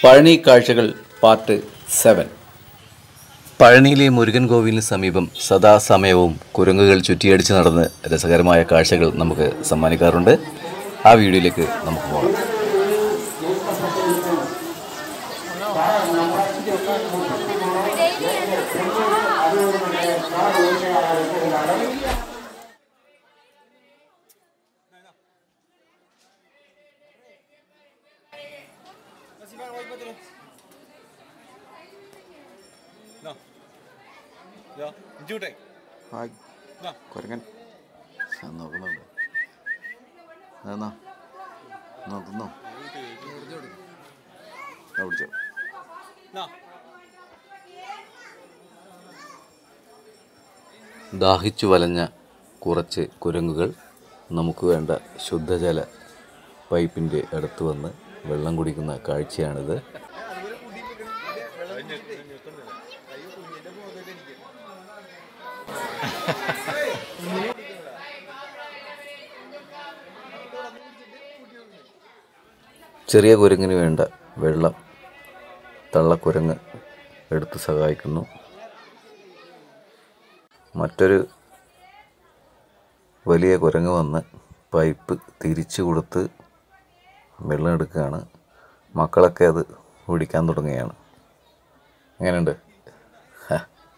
പഴനി കാഴ്ചകൾ part seven പഴനിയിലെ മുരുകൻ കോവിലിന് സമീപം സദാസമയവും കുരങ്ങുകൾ ചുറ്റിയടിച്ച് നടന്ന് രസകരമായ കാഴ്ചകൾ നമുക്ക് സമ്മാനിക്കാറുണ്ട് ആ വീഡിയോയിലേക്ക് നമുക്ക് പോകാം ഹായ് കുരങ്ങൻ ആ, നോക്കുന്നുണ്ട് അതെന്നാ എന്നാ തിന്നോ ആ, പിടിച്ചോ ദാഹിച്ചു വലഞ്ഞ കുറച്ച് കുരങ്ങുകൾ നമുക്ക് വേണ്ട ശുദ്ധജല പൈപ്പിൻ്റെ അടുത്ത് വന്ന് വെള്ളം കുടിക്കുന്ന കാഴ്ചയാണിത് ചെറിയ കുരങ്ങിന് വേണ്ട വെള്ളം തള്ളക്കുരങ്ങ് എടുത്ത് സഹായിക്കുന്നു മറ്റൊരു വലിയ കുരങ്ങ് വന്ന് പൈപ്പ് തിരിച്ചു കൊടുത്ത് വെള്ളം എടുക്കുകയാണ് മക്കളൊക്കെ അത് കുടിക്കാൻ തുടങ്ങുകയാണ് എങ്ങനെയുണ്ട് ഹ.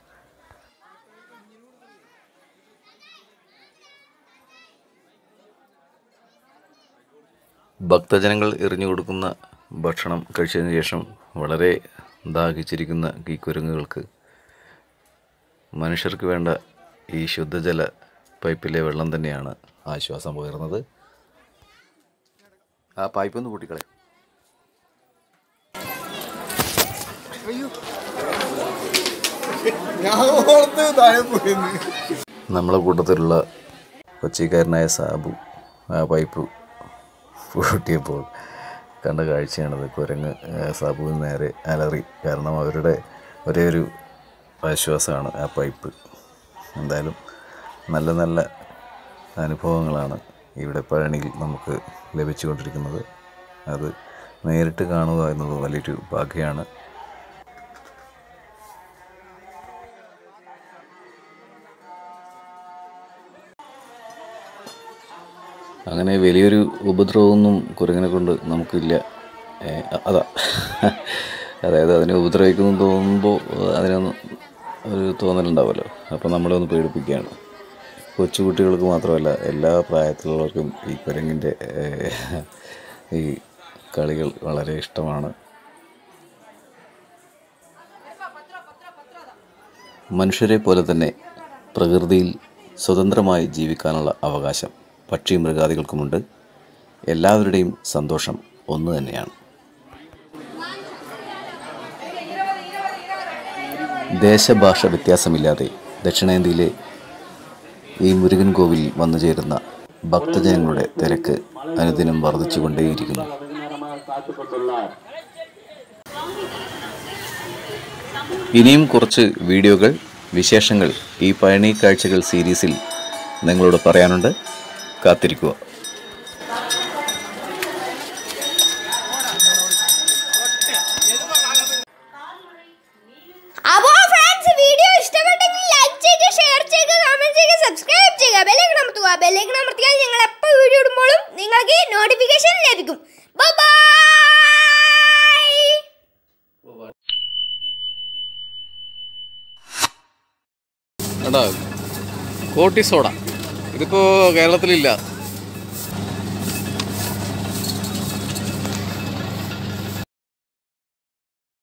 ഭക്തജനങ്ങൾ എറിഞ്ഞു കൊടുക്കുന്ന ഭക്ഷണം കഴിച്ചതിന് ശേഷം വളരെ ദാഹിച്ചിരിക്കുന്ന ഈ കുരങ്ങുകൾക്ക് മനുഷ്യർക്ക് വേണ്ട ഈ ശുദ്ധജല പൈപ്പിലെ വെള്ളം തന്നെയാണ് ആശ്വാസം പകരുന്നത് ആ പൈപ്പ് ഒന്ന് പൊട്ടിക്കളെ നമ്മളെ കൂട്ടത്തിലുള്ള കൊച്ചിക്കാരനായ സാബു ആ പൈപ്പ് പൊട്ടിയപ്പോൾ കണ്ട കാഴ്ചയാണത് കുരങ്ങ് ആ, സാബുവിന് നേരെ അലറി കാരണം അവരുടെ ഒരേ ഒരു ആശ്വാസമാണ് ആ പൈപ്പ് എന്തായാലും നല്ല നല്ല അനുഭവങ്ങളാണ് ഇവിടെ പഴനിയിൽ നമുക്ക് ലഭിച്ചുകൊണ്ടിരിക്കുന്നത് അത് നേരിട്ട് കാണുക എന്നത് വലിയൊരു ഭാഗ്യമാണ് അങ്ങനെ വലിയൊരു ഉപദ്രവമൊന്നും കുരങ്ങനെ കൊണ്ട് നമുക്കില്ല ഏ, അ- അതാ അതായത് അതിനെ ഉപദ്രവിക്കുന്നു തോന്നുമ്പോൾ അതിനൊന്ന് ഒരു തോന്നലുണ്ടാവുമല്ലോ അപ്പോൾ നമ്മളെ ഒന്ന് പേടിപ്പിക്കുകയാണ് കൊച്ചുകുട്ടികൾക്ക് മാത്രമല്ല എല്ലാ പ്രായത്തിലുള്ളവർക്കും ഈ കുരങ്ങിൻ്റെ ഏ, ഈ കളികൾ വളരെ ഇഷ്ടമാണ് മനുഷ്യരെ പോലെ തന്നെ പ്രകൃതിയിൽ സ്വതന്ത്രമായി ജീവിക്കാനുള്ള അവകാശം പക്ഷി മൃഗാദികൾക്കുമുണ്ട് എല്ലാവരുടെയും സന്തോഷം ഒന്ന് തന്നെയാണ് ദേശഭാഷ വ്യത്യാസമില്ലാതെ ദക്ഷിണേന്ത്യയിലെ ഈ മുരുകൻ കോവിലിൽ വന്നു ചേരുന്ന ഭക്തജനങ്ങളുടെ തിരക്ക് അനുദിനം വർദ്ധിച്ചുകൊണ്ടേയിരിക്കുന്നു ഇനിയും കുറച്ച് വീഡിയോകൾ വിശേഷങ്ങൾ ഈ പഴനി കാഴ്ചകൾ സീരീസിൽ നിങ്ങളോട് പറയാനുണ്ട് കാത്തിരിക്കുക അപ്പോ ഫ്രണ്ട്സ് വീഡിയോ ഇഷ്ടപ്പെട്ടെങ്കിൽ ലൈക്ക് ചെയ്യുക ഷെയർ ചെയ്യുക കമന്റ് ചെയ്യുക സബ്സ്ക്രൈബ് ചെയ്യുക ബെല്ലൈക്കൺ അമർത്തുക ബെല്ലൈക്കൺ അമർത്തിയാൽ ഞങ്ങൾ എപ്പോൾ വീഡിയോ ഇടുമ്പോഴും നിങ്ങൾക്ക് നോട്ടിഫിക്കേഷൻ ലഭിക്കും ബൈ എടാ കോട്ടി സോഡ ഇതിപ്പോൾ കേരളത്തിലില്ല